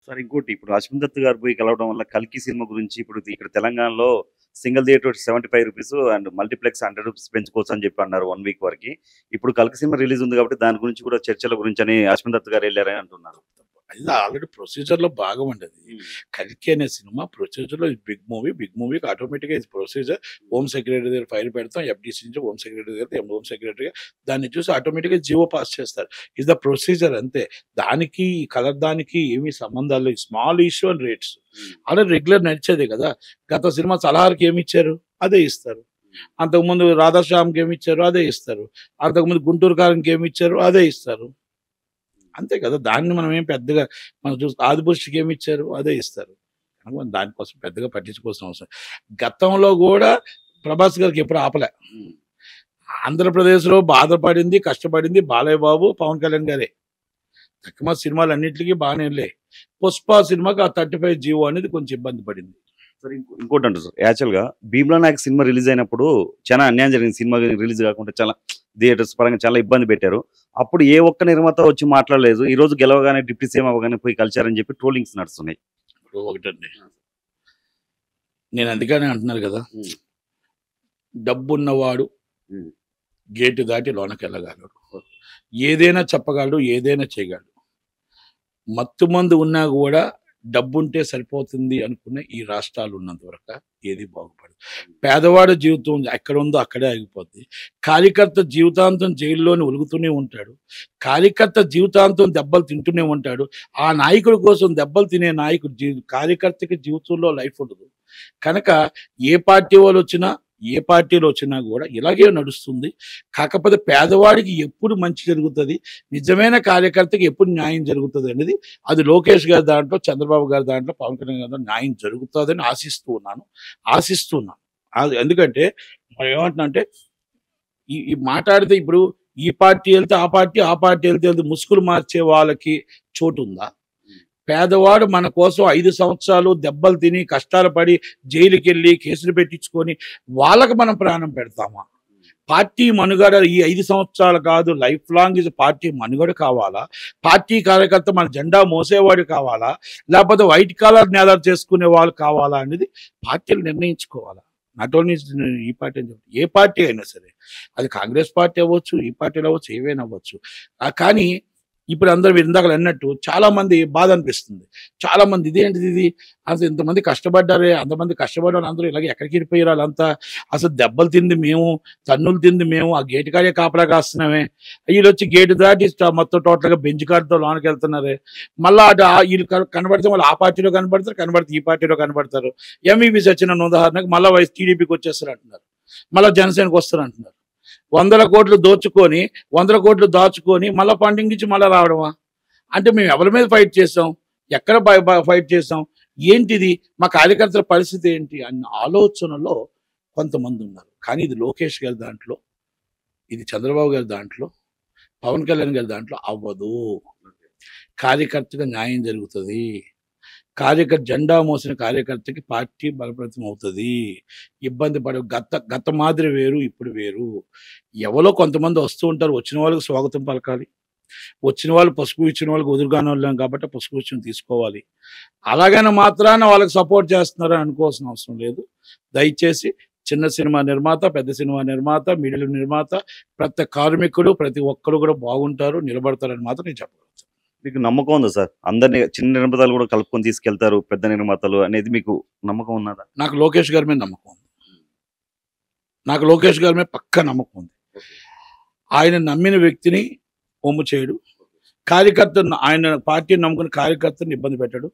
Sir ఇంకోటి ఇప్పుడు అశ్విన్ దత్ గారు పోయి కలవడం వల్ల కల్కి సినిమా గురించి ఇప్పుడు ఇక్కడ తెలంగాణలో single theatre seventy five rupees and multiplex hundred rupees పెంచుకోవచ్చు అని చెప్పి అన్నారు వన్ వీక్ వరకు ఇప్పుడు కల్కి సినిమా రిలీజ్ ఉంది కాబట్టి దాని గురించి కూడా చర్చల గురించి అని అశ్విన్ దత్ గారు వెళ్ళారని అంటున్నారు అది ఆల్రెడీ ప్రొసీజర్ లో భాగం అండి అది కల్కి అనే సినిమా ప్రొసీజర్ లో బిగ్ మూవీ బిగ్ మూవీకి ఆటోమేటిక్ గా ఇది ప్రొసీజర్ హోమ్ సెక్రటరీ దగ్గర ఫైల్ పెడతాం ఎఫ్డీసీ నుంచి హోమ్ సెక్రటరీ దగ్గర హోమ్ సెక్రటరీ దాన్ని చూసి ఆటోమేటిక్ గా జీవో పాస్ చేస్తారు ఇది ద ప్రొసీజర్ అంతే దానికి ఈ కలర్ దానికి ఏమీ సంబంధాలు లేవు small issue and rates already regular నడిచేదే కదా గత సినిమా సలహాకి ఏమి ఇచ్చారు అదే ఇస్తారు అంతకుముందు రాధాశ్యామ్కి ఏమి ఇచ్చారు అదే ఇస్తారు అంతకుముందు గుంటూరు కారంకి ఏమి ఇచ్చారు అదే ఇస్తారు అంతే కదా దాన్ని మనం ఏం పెద్దగా మనం చూసి ఆదిపురుషుకి ఏమి ఇచ్చారు అదే ఇస్తారు కనుక మనం దానికోసం పెద్దగా పట్టించుకోవాల్సిన అవసరం గతంలో కూడా ప్రభాస్ గారికి ఎప్పుడు ఆపలే ఆంధ్రప్రదేశ్లో బాధపడింది కష్టపడింది బాలయ్య బాబు పవన్ కళ్యాణ్ గారే తక్కువ సినిమాలు అన్నింటికి బాగానే వెళ్ళాయి పుష్ప సినిమాకి ఆ థర్టీ ఫైవ్ జీవో అనేది కొంచెం ఇబ్బంది పడింది సార్ ఇంకో- ఇంకోటి అంటారు సార్ యాక్చువల్ గా భీమ్లా నాయక్ సినిమా రిలీజ్ అయినప్పుడు చాలా అన్యాయం జరిగింది సినిమా రిలీజ్ కాకుండా చాలా థియేటర్స్ పరంగా చాలా ఇబ్బంది పెట్టారు అప్పుడు ఏ ఒక్క నిర్మాత వచ్చి మాట్లాడలేదు ఈ రోజు గెలవగానే డిప్యూటీ సీఎం అవ్వగానే పోయి కలిచారని చెప్పి ట్రోలింగ్స్ నడుస్తున్నాయి ఇప్పుడు ఒకటండి నేను అందుకనే అంటున్నారు కదా ఉమ్. డబ్బు ఉన్నవాడు ఉమ్. గేటు దాటి లోనకి వెళ్ళగలడు ఏదైనా చెప్పగలడు ఏదైనా చేయగలడు మత్తు మందు ఉన్నా కూడా డబ్బుంటే సరిపోతుంది అనుకునే ఈ రాష్ట్రాలు ఉన్నంత వరకు ఏది బాగుపడదు పేదవాడి జీవితం ఎక్కడ ఉందో అక్కడే ఆగిపోద్ది కార్యకర్త జీవితాంతం జైల్లోనే ఒలుగుతూనే ఉంటాడు కార్యకర్త జీవితాంతం దెబ్బలు తింటూనే ఉంటాడు ఆ నాయకుడి కోసం దెబ్బలు తినే నాయకుడు జీ కార్యకర్తకి జీవితంలో లైఫ్ ఉండదు కనుక ఏ పార్టీ వాళ్ళు వచ్చినా ఏ పార్టీలో వచ్చినా కూడా ఇలాగే నడుస్తుంది కాకపోతే పేదవాడికి ఎప్పుడు మంచి జరుగుతుంది నిజమైన కార్యకర్తకి ఎప్పుడు న్యాయం జరుగుతుంది అనేది అది లోకేష్ గారి దాంట్లో చంద్రబాబు గారి దాంట్లో పవన్ కళ్యాణ్ గారి దాంట్లో న్యాయం జరుగుతుందని ఆశిస్తూ ఉన్నాను ఆశిస్తున్నాను అది ఎందుకంటే మరి ఏమంటున్నా అంటే ఈ ఈ మాట్లాడితే ఇప్పుడు ఈ పార్టీ వెళ్తే ఆ పార్టీ ఆ పార్టీ వెళ్తే వెళ్తే ముసుగులు మార్చే వాళ్ళకి చోటు ఉందా పేదవాడు మన కోసం ఐదు సంవత్సరాలు దెబ్బలు తిని కష్టాలు పడి జైలుకి వెళ్ళి కేసులు పెట్టించుకొని వాళ్ళకి మనం ప్రాణం పెడతామా పార్టీ మనుగడ ఈ ఐదు సంవత్సరాలు కాదు లైఫ్ లాంగ్ ఇది పార్టీ మనుగడ కావాలా పార్టీ కార్యకర్త మన జెండా మోసేవాడు కావాలా లేకపోతే వైట్ కాలర్ నేదాలు చేసుకునే వాళ్ళు కావాలా అనేది పార్టీలు నిర్ణయించుకోవాలా నాట్ ఓన్లీ ఈ పార్టీ అని చెప్పి ఏ పార్టీ అయినా సరే అది కాంగ్రెస్ పార్టీ అవ్వచ్చు ఈ పార్టీలు అవ్వచ్చు ఏవైనా అవ్వచ్చు ఆ కానీ ఇప్పుడు అందరూ మీరు ఇందాక అన్నట్టు చాలా మంది బాధ అనిపిస్తుంది చాలా మంది ఇదేంటిది ఇది అసలు ఇంతమంది కష్టపడ్డారే అంతమంది కష్టపడ్డారు అందరూ ఇలాగ ఎక్కడికి వెళ్ళిపోయారు వాళ్ళంతా అసలు దెబ్బలు తింది మేము తన్నులు తింది మేము ఆ గేటు కాడే కాపలా కాస్తున్నామే వీళ్ళు వచ్చి గేటు దాటి స్ట- మొత్తం టోటల్ గా బెంచ్ కార్డుతో లోనకి వెళ్తున్నారే మళ్ళా అటు ఆ వీళ్ళు కన- కనబడితే వాళ్ళు ఆ పార్టీలో కనబడతారు కనబడితే ఈ పార్టీలో కనబడతారు ఎంఈబీ సచిన ఉదాహరణకు మళ్ళీ వైస్ టీడీపీకి వచ్చేస్తారు అంటున్నారు మళ్ళీ జనసేనకి వస్తారు అంటున్నారు వందల కోట్లు దోచుకొని వందల కోట్లు దాచుకొని మళ్ళీ ఫండింగ్ ఇచ్చి మళ్ళీ రావడమా అంటే మేము ఎవరి మీద ఫైట్ చేసాం ఎక్కడ బ- బ- ఫైట్ చేసాం ఏంటిది మా కార్యకర్తల పరిస్థితి ఏంటి అన్న ఆలోచనలో కొంతమంది ఉన్నారు కానీ ఇది లోకేష్ గారి దాంట్లో ఇది చంద్రబాబు గారి దాంట్లో పవన్ కళ్యాణ్ గారి దాంట్లో అవ్వదు కార్యకర్తగా న్యాయం జరుగుతుంది కార్యకర్త జెండా మోసిన కార్యకర్తకి పార్టీ బలప్రతం అవుతుంది ఇబ్బంది పడే గత గత మాదిరి వేరు ఇప్పుడు వేరు ఎవరో కొంతమంది వస్తూ ఉంటారు వచ్చిన వాళ్ళకి స్వాగతం పలకాలి వచ్చిన వాళ్ళు పసుపు ఇచ్చిన వాళ్ళకి ఎదురుగానే వాళ్ళం కాబట్టి పసుపు ఇచ్చిన తీసుకోవాలి అలాగని మాత్రాన వాళ్ళకి సపోర్ట్ చేస్తున్నారని అనుకోవాల్సిన అవసరం లేదు దయచేసి చిన్న సినిమా నిర్మాత పెద్ద సినిమా నిర్మాత మిడిల్ నిర్మాత ప్రతి కార్మికుడు ప్రతి ఒక్కరు కూడా బాగుంటారు నిలబడతారని మాత్రం నేను చెప్పగలుగుతాను మీకు నమ్మకం ఉందా సార్ అందరినీ చిన్న నిర్మాతలు కూడా కలుపుకొని తీసుకెళ్తారు పెద్ద నిర్మాతలు అనేది మీకు నమ్మకం ఉన్నదా నాకు లోకేష్ గారి మీద నమ్మకం ఉంది నాకు లోకేష్ గారి మీద పక్కా నమ్మకం ఉంది ఆయన నమ్మిన వ్యక్తిని ఒమ్ము చేయడు కార్యకర్త ఆయన పార్టీని నమ్ముకుని కార్యకర్తను ఇబ్బంది పెట్టడు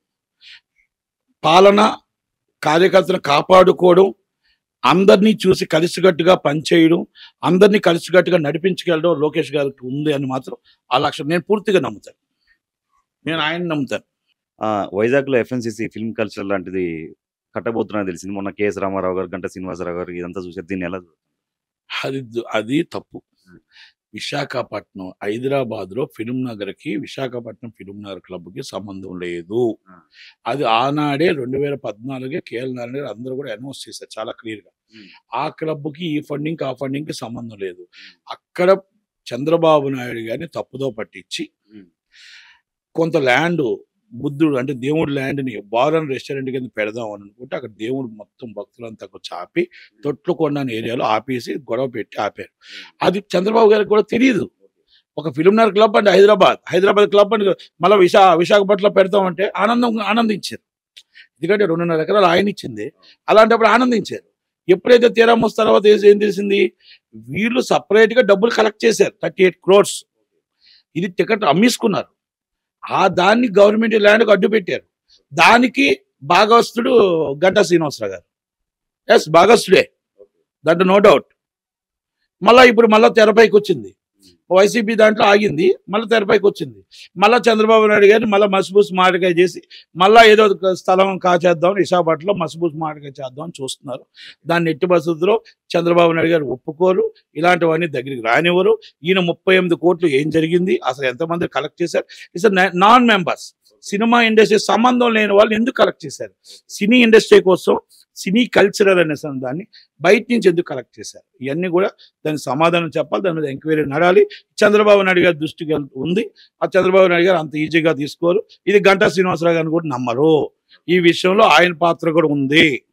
పాలన కార్యకర్తను కాపాడుకోవడం అందరినీ చూసి కలిసికట్టుగా పనిచేయడం అందరినీ కలిసికట్టుగా నడిపించగలడం లోకేష్ గారికి ఉంది అని మాత్రం ఆ లక్ష్యం నేను పూర్తిగా నమ్ముతాను నేను ఆయన నమ్ముతాను ఆ, వైజాగ్ లో ఎఫ్ఎన్సీసీ ఫిల్మ్ కల్చర్ లాంటిది కట్టబోతున్నా తెలిసింది మొన్న కేఎస్ రామారావు గారు గంట శ్రీనివాసరావు గారు ఇదంతా చూసారు దీన్ని ఎలా చూస్తారు? అది దు- అది తప్పు విశాఖపట్నం హైదరాబాద్ లో ఫిలిం నగర్ కి విశాఖపట్నం ఫిలిం నగర్ క్లబ్ కి సంబంధం లేదు ఆ. అది ఆనాడే రెండు వేల పద్నాలుగే కేఎల్ నారాయణ గారు అందరూ కూడా అనౌన్స్ చేశారు చాలా క్లియర్ గా ఉమ్. ఆ క్లబ్ కి ఈ ఫండింగ్ ఆ ఫండింగ్ కి సంబంధం లేదు అక్కడ చంద్రబాబు నాయుడు గారిని తప్పుదో పట్టించి ఉమ్. కొంత ల్యాండ్ బుద్ధుడు అంటే దేవుడు ల్యాండ్ని బార్ అండ్ రెస్టారెంట్ కింద పెడదాం అని అనుకుంటే అక్కడ దేవుడు మొత్తం భక్తులంతా అక్కడ చాపి తొట్లుకొండ అనే ఏరియాలో ఆపేసి గొడవ పెట్టి ఆపారు అది చంద్రబాబు గారికి కూడా తెలియదు ఒక ఫిలింనగర్ క్లబ్ అంటే హైదరాబాద్ హైదరాబాద్ క్లబ్ అని మళ్ళీ విశా విశాఖపట్నంలో పెడతామంటే ఆనందం ఆనందించారు ఎందుకంటే రెండున్నర ఎకరాలు ఆయన ఇచ్చింది అలాంటప్పుడు ఆనందించారు ఎప్పుడైతే తీరం వస్తే తర్వాత ఏం- ఏం తెలిసింది వీళ్ళు సపరేట్ గా డబ్బులు కలెక్ట్ చేశారు థర్టీ ఎయిట్ క్రోర్స్ ఇది టికెట్ అమ్మేసుకున్నారు ఆ దాన్ని గవర్నమెంట్ ల్యాండ్కి అడ్డు పెట్టారు దానికి భాగస్తుడు గంటా శ్రీనివాసరావు గారు ఎస్ భాగస్తుడే దట్ నో డౌట్ మళ్ళా ఇప్పుడు మళ్ళా తెరపైకి వచ్చింది వైసీపీ దాంట్లో ఆగింది మళ్ళీ తెరపైకి వచ్చింది మళ్ళా చంద్రబాబు నాయుడు గారిని మళ్ళీ మసిబూస్ మాటకాయ చేసి మళ్ళా ఏదో ఒక స్థలం కాచేద్దాం విశాఖపట్నంలో మసిబూస్ మాటకాయ చేద్దాం అని చూస్తున్నారు దాన్ని ఎట్టి పరిస్థితుల్లో చంద్రబాబు నాయుడు గారు ఒప్పుకోరు ఇలాంటివన్నీ దగ్గరికి రానివ్వరు ఈయన ముప్పై ఎనిమిది కోట్లు ఏం జరిగింది అసలు ఎంతమంది కలెక్ట్ చేశారు it's non members cinema industry సంబంధం లేని వాళ్ళు ఎందుకు కలెక్ట్ చేశారు సినీ ఇండస్ట్రీ కోసం సినీ కల్చరల్ అనే దాన్ని బయట నుంచి ఎందుకు కలెక్ట్ చేశారు ఇవన్నీ కూడా దానికి సమాధానం చెప్పాలి దాని మీద ఎంక్వైరీ నడాలి చంద్రబాబు నాయుడు గారి దృష్టికి ఉంది ఆ చంద్రబాబు నాయుడు గారు అంత ఈజీగా తీసుకోరు ఇది గంటా శ్రీనివాసరావు గారిని కూడా నమ్మరు ఈ విషయంలో ఆయన పాత్ర కూడా ఉంది